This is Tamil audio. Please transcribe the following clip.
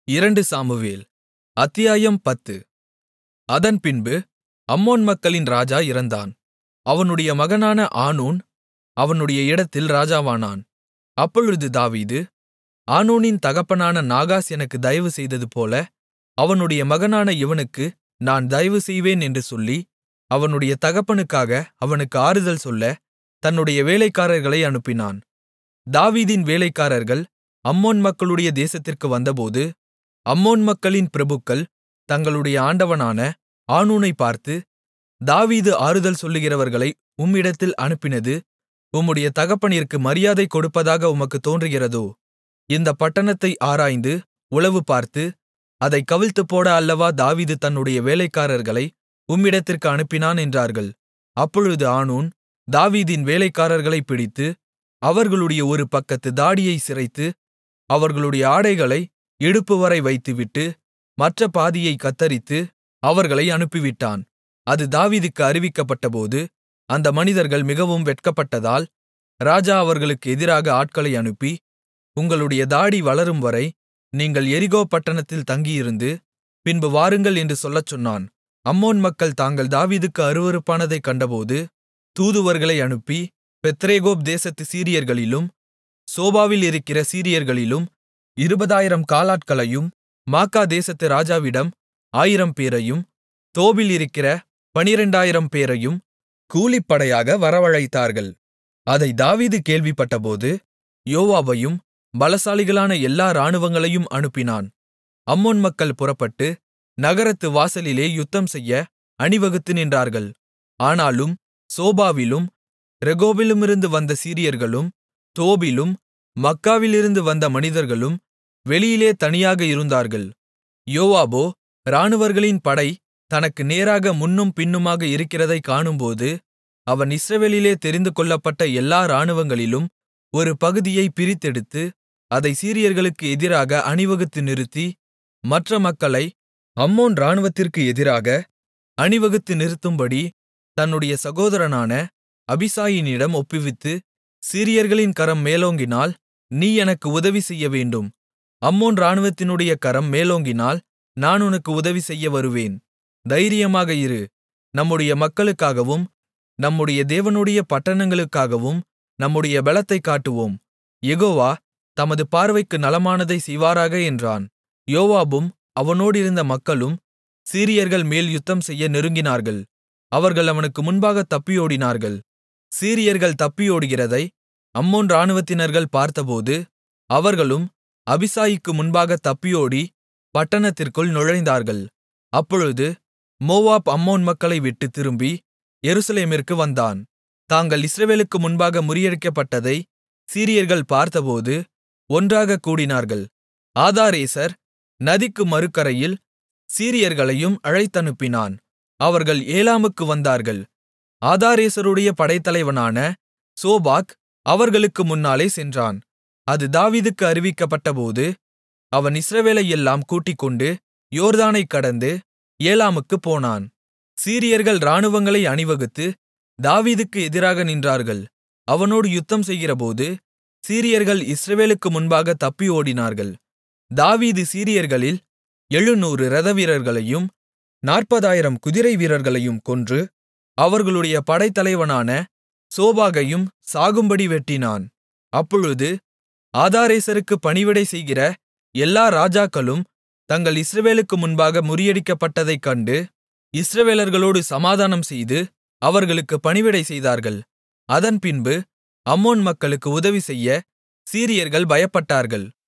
இரண்டு சாமுவேல் அத்தியாயம் பத்து அதன்பின்பு அம்மோன் மக்களின் ராஜா இறந்தான் அவனுடைய மகனான ஆனூன் அவனுடைய இடத்தில் ராஜாவானான் அப்பொழுது தாவீது ஆனூனின் தகப்பனான நாகாஸ் எனக்குத் தயவு செய்ததுபோல அவனுடைய மகனான இவனுக்கு நான் தயவு செய்வேன் என்று சொல்லி அவனுடைய தகப்பனுக்காக அவனுக்கு ஆறுதல் சொல்ல தன்னுடைய வேலைக்காரர்களை அனுப்பினான் தாவீதின் வேலைக்காரர்கள் அம்மோன் மக்களுடைய தேசத்திற்கு வந்தபோது அம்மோன் மக்களின் பிரபுக்கள் தங்களுடைய ஆண்டவனான ஆனூனைப் பார்த்து தாவீது ஆறுதல் சொல்லுகிறவர்களை உம்மிடத்தில் அனுப்பினது உம்முடைய தகப்பனிற்கு மரியாதை கொடுப்பதாக உமக்குத் தோன்றுகிறதோ இந்தப் பட்டணத்தை ஆராய்ந்து உளவுபார்த்து அதைக் கவிழ்த்துப்போட அல்லவா தாவீது தன்னுடைய வேலைக்காரர்களை உம்மிடத்திற்கு அனுப்பினான் என்றார்கள் அப்பொழுது ஆனூன் தாவீதின் வேலைக்காரர்களைப் பிடித்து அவர்களுடைய ஒரு பக்கத்து தாடியைச் சிரைத்து அவர்களுடைய ஆடைகளை இடுப்புவரை வைத்துவிட்டு மற்ற பாதியைக் கத்தரித்து அவர்களை அனுப்பிவிட்டான் அது தாவீதுக்கு அறிவிக்கப்பட்டபோது அந்த மனிதர்கள் மிகவும் வெட்கப்பட்டதால் ராஜா அவர்களுக்கு எதிராக ஆட்களை அனுப்பி உங்களுடைய தாடி வளரும்வரை நீங்கள் எரிகோ பட்டணத்தில் தங்கியிருந்து பின்பு வாருங்கள் என்று சொல்லச் சொன்னான் அம்மோன் மக்கள் தாங்கள் தாவீதுக்கு அருவருப்பானதைக் கண்டபோது தூதுவர்களை அனுப்பி பெத்ரேகோப் தேசத்து சீரியர்களிலும் சோபாவில் இருக்கிற சீரியர்களிலும் இருபதாயிரம் காலாட்களையும் மாக்கா தேசத்து ராஜாவிடம் ஆயிரம் பேரையும் தோபில் இருக்கிற பனிரெண்டாயிரம் பேரையும் கூலிப்படையாக வரவழைத்தார்கள் அதை தாவீது கேள்விப்பட்டபோது யோவாபையும் பலசாலிகளான எல்லா இராணுவங்களையும் அனுப்பினான் அம்மோன் மக்கள் புறப்பட்டு நகரத்து வாசலிலே யுத்தம்செய்ய அணிவகுத்து நின்றார்கள் ஆனாலும் சோபாவிலும் ரெகோபிலுமிருந்து வந்த சீரியர்களும் தோபிலும் மக்காவிலிருந்து வந்த மனிதர்களும் வெளியிலே தனியாக இருந்தார்கள் யோவாபோ இராணுவர்களின் படை தனக்கு நேராக முன்னும் பின்னுமாக இருக்கிறதைக் காணும்போது அவன் இஸ்ரவேலிலே தெரிந்துகொள்ளப்பட்ட எல்லா இராணுவங்களிலும் ஒரு பகுதியைப் பிரித்தெடுத்து அதை சீரியர்களுக்கு எதிராக அணிவகுத்து நிறுத்தி மற்ற மக்களை அம்மோன் இராணுவத்திற்கு எதிராக அணிவகுத்து நிறுத்தும்படி தன்னுடைய சகோதரனான அபிசாயினிடம் ஒப்புவித்து சீரியர்களின் கரம் மேலோங்கினால் நீ எனக்கு உதவி செய்யவேண்டும் அம்மோன் இராணுவத்தினுடைய கரம் மேலோங்கினால் நான் உனக்கு உதவி செய்ய வருவேன் தைரியமாக இரு நம்முடைய மக்களுக்காகவும் நம்முடைய தேவனுடைய பட்டணங்களுக்காகவும் நம்முடைய பெலத்தைக் காட்டுவோம் யெகோவா தமது பார்வைக்கு நலமானதைச் செய்வாராக என்றான் யோவாபும் அவனோடிருந்த மக்களும் சீரியர்கள் மேல் யுத்தம்செய்ய நெருங்கினார்கள் அவர்கள் அவனுக்கு முன்பாக தப்பியோடினார்கள் சீரியர்கள் தப்பியோடுகிறதை அம்மோன் இராணுவத்தினர்கள் பார்த்தபோது அவர்களும் அபிசாயிக்கு முன்பாக தப்பியோடி பட்டணத்திற்குள் நுழைந்தார்கள் அப்பொழுது மோவாப் அம்மோன் மக்களை விட்டு திரும்பி எருசலேமிற்கு வந்தான் தாங்கள் இஸ்ரவேலுக்கு முன்பாக முறியடிக்கப்பட்டதை சீரியர்கள் பார்த்தபோது ஒன்றாகக் கூடினார்கள் ஆதாரேசர் நதிக்கு மறுகரையில் சீரியர்களையும் அழைத்தனுப்பினான் அவர்கள் ஏலாமுக்கு வந்தார்கள் ஆதாரேசருடைய படைத்தலைவனான சோபாக் அவர்களுக்கு முன்னாலே சென்றான் அது தாவீதுக்கு அறிவிக்கப்பட்டபோது அவன் இஸ்ரவேலையெல்லாம் கூட்டிக்கொண்டு யோர்தானைக் கடந்து ஏலாமுக்குப் போனான் சீரியர்கள் இராணுவங்களை அணிவகுத்து தாவீதுக்கு எதிராக நின்றார்கள் அவனோடு யுத்தம் செய்கிறபோது சீரியர்கள் இஸ்ரவேலுக்கு முன்பாக தப்பி ஓடினார்கள் தாவீது சீரியர்களில் எழுநூறு இரதவீரர்களையும் நாற்பதாயிரம் குதிரை வீரர்களையும் கொன்று அவர்களுடைய படைத்தலைவனான சோபாகையும் சாகும்படி வெட்டினான் அப்பொழுது ஆதாரேசருக்கு பணிவிடை செய்கிற எல்லா ராஜாக்களும் தங்கள் இஸ்ரவேலுக்கு முன்பாக முறியடிக்கப்பட்டதைக் கண்டு இஸ்ரவேலர்களோடு சமாதானம் செய்து அவர்களுக்கு பணிவிடை செய்தார்கள் அதன்பின்பு அம்மோன் மக்களுக்கு உதவி செய்ய சீரியர்கள் பயப்பட்டார்கள்